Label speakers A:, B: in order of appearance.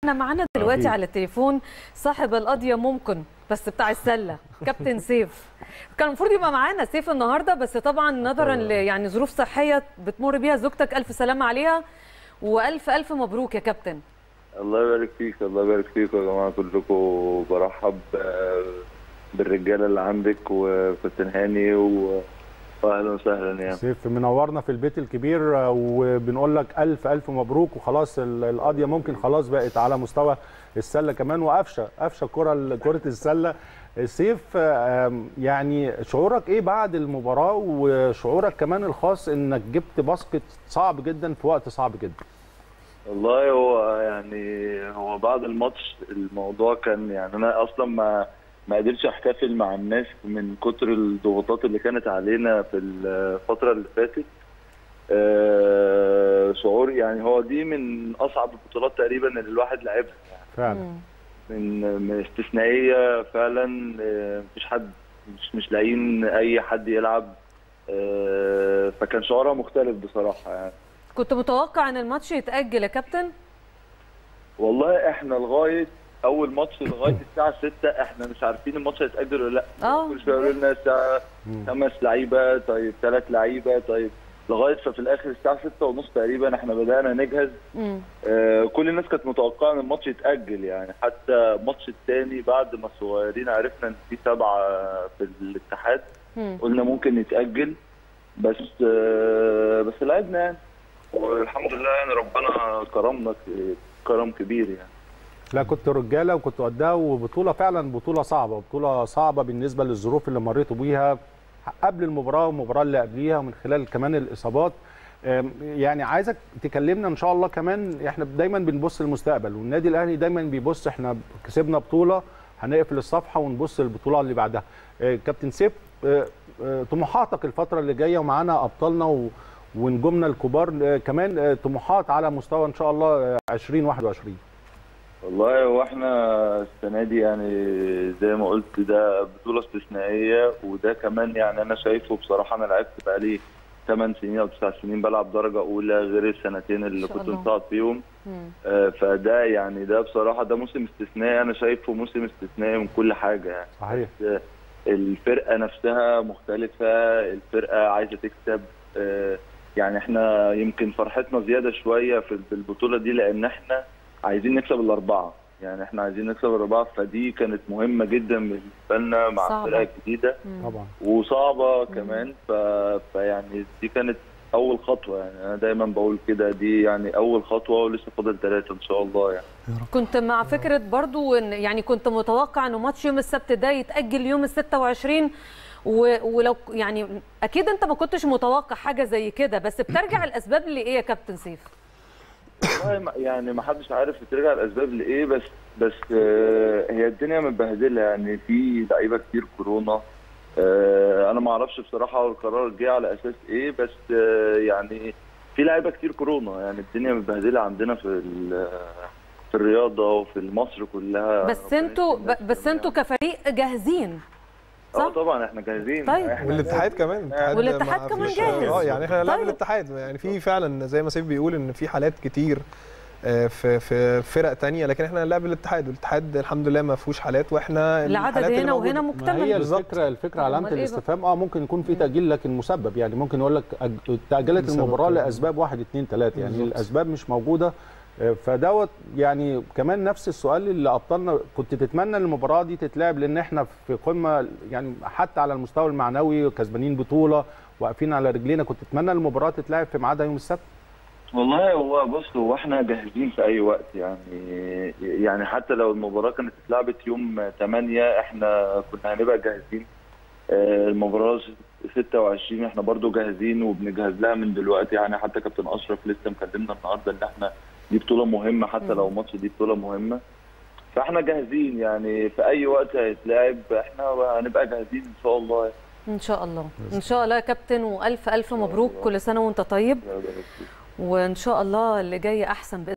A: احنا معانا دلوقتي على التليفون صاحب القضيه ممكن بس بتاع السله كابتن سيف كان المفروض يبقى معانا سيف النهارده بس طبعا نظرا ل يعني ظروف صحيه بتمر بيها زوجتك الف سلامه عليها والف الف مبروك يا كابتن
B: الله يبارك فيك الله يبارك فيكم يا جماعه كلكم برحب آه، بالرجاله اللي عندك وكابتن هاني و- واهلا وسهلا يعني
C: سيف منورنا في البيت الكبير آه، وبنقول لك الف الف مبروك وخلاص ال- القضيه ممكن خلاص بقت على مستوى السله كمان وقفشه قفشه كره كره السله سيف آه، آم، يعني شعورك ايه بعد المباراه وشعورك كمان الخاص انك جبت باسكت صعب جدا في وقت صعب جدا
B: والله هو يعني هو بعد الماتش الموضوع كان يعني انا اصلا ما ما قدرتش احتفل مع الناس من كتر الضغوطات اللي كانت علينا في الفتره اللي فاتت آه، شعور يعني هو دي من اصعب البطولات تقريبا اللي الواحد لعبها
C: فعلا
A: مم.
B: من من استثنائيه فعلا آه، مفيش حد مش مش لاقيين اي حد يلعب آه، فكان شعورها مختلف بصراحه يعني
A: كنت متوقع ان الماتش يتاجل يا كابتن
B: والله احنا لغايه اول ماتش لغايه الساعه 6 احنا مش عارفين الماتش هيتاجل ولا لا
A: اه
B: كل شويه يقولوا لنا الساعه
C: مم.
B: خمس لعيبه طيب ثلاث لعيبه طيب لغايه ففي الاخر الساعه 6 ونص تقريبا احنا بدانا نجهز
A: مم.
B: آه كل الناس كانت متوقعه ان الماتش يتاجل يعني حتى الماتش الثاني بعد ما الصغيرين عرفنا ان في سبعه في الاتحاد
A: مم.
B: قلنا ممكن يتاجل بس آه بس لعبنا يعني والحمد لله يعني ربنا كرمنا كرم كبير يعني
C: لا كنت رجاله وكنت قدها وبطوله فعلا بطوله صعبه بطوله صعبه بالنسبه للظروف اللي مريتوا بيها قبل المباراه والمباراه اللي قبليها ومن خلال كمان الاصابات أم، يعني عايزك تكلمنا ان شاء الله كمان احنا دايما بنبص للمستقبل والنادي الاهلي دايما بيبص احنا كسبنا بطوله هنقفل الصفحه ونبص للبطوله اللي بعدها أه، كابتن سيف أه، أه، طموحاتك الفتره اللي جايه ومعانا ابطالنا و ونجومنا الكبار أه، كمان أه، طموحات على مستوى ان شاء الله أه، 2021
B: والله هو احنا السنه دي يعني زي ما قلت ده بطوله استثنائيه وده كمان يعني انا شايفه بصراحه انا لعبت بقالي 8 سنين او 9 سنين بلعب درجه اولى غير السنتين اللي
A: ما شاء
B: كنت
A: الله.
B: مصعد فيهم
A: مم.
B: آه، فده يعني ده بصراحه ده موسم استثنائي انا شايفه موسم استثنائي من كل حاجه يعني
C: صحيح
B: آه، الفرقه نفسها مختلفه الفرقه عايزه تكسب آه، يعني احنا يمكن فرحتنا زياده شويه في في البطوله دي لان احنا عايزين نكسب الاربعه يعني احنا عايزين نكسب الاربعه فدي كانت مهمه جدا بالنسبه لنا مع
A: صعبة.
B: الفرقه الجديده
A: مم.
C: طبعا
B: وصعبه كمان ف... فيعني دي كانت اول خطوه يعني انا دايما بقول كده دي يعني اول خطوه ولسه فاضل ثلاثه ان شاء الله يعني
A: كنت مع فكره برضو ان يعني كنت متوقع انه ماتش يوم السبت ده يتاجل يوم ال 26 و- ولو يعني اكيد انت ما كنتش متوقع حاجه زي كده بس بترجع الاسباب لايه يا كابتن سيف؟
B: والله ما- يعني ما حدش عارف ترجع الاسباب لايه بس بس آه، هي الدنيا متبهدله يعني في لعيبه كتير كورونا آه، انا ما اعرفش بصراحه هو القرار جه على اساس ايه بس آه، يعني في لعيبه كتير كورونا يعني الدنيا متبهدله عندنا في ال- في الرياضه وفي مصر كلها
A: بس
B: ربنا
A: انتوا
B: يشفي الناس
A: ب- بس
B: جميعاً.
A: انتوا كفريق جاهزين
B: اه
A: صح؟
B: طبعا احنا جاهزين
A: طيب.
B: احنا
D: والاتحاد كمان الاتحاد
A: والاتحاد
D: ما
A: كمان
D: فيش-
A: جاهز.
D: اه يعني احنا هنلعب
A: طيب.
D: الاتحاد يعني في فعلا زي ما سيف بيقول ان في حالات كتير آه، في في فرق تانية لكن احنا هنلعب الاتحاد والاتحاد الحمد لله ما فيهوش حالات واحنا
A: العدد
D: الحالات اللي
A: هنا وهنا
D: موجودة-
C: ما هي
A: مكتمل
D: بالظبط.
C: الفكره الفكره علامه
A: أمال إيه بقى؟
C: الاستفهام اه ممكن يكون في تاجيل لكن مسبب يعني ممكن يقول لك أج- تاجلت
D: لسبب
C: المباراه
D: طبعاً.
C: لاسباب واحد اتنين تلاته يعني
D: بالظبط.
C: الاسباب مش موجوده آه، فدوت يعني كمان نفس السؤال اللي ابطالنا كنت تتمنى ان المباراه دي تتلعب لان احنا في قمه يعني حتى على المستوى المعنوي كسبانين بطوله واقفين على رجلينا كنت تتمنى المباراه تتلعب في ميعادها يوم السبت
B: والله هو بص هو احنا جاهزين في اي وقت يعني يعني حتى لو المباراه كانت اتلعبت يوم 8 احنا كنا هنبقى جاهزين آه، المباراه 26 احنا برضو جاهزين وبنجهز لها من دلوقتي يعني حتى كابتن اشرف لسه مكلمنا النهارده ان احنا دي بطوله مهمه حتى لو ماتش دي بطوله مهمه فاحنا جاهزين يعني في اي وقت هيتلعب احنا هنبقى جاهزين ان شاء الله يعني.
A: ان شاء الله ان شاء الله يا كابتن والف الف مبروك كل سنه وانت طيب
B: الله يبارك فيك.
A: وان شاء الله اللي جاي احسن باذن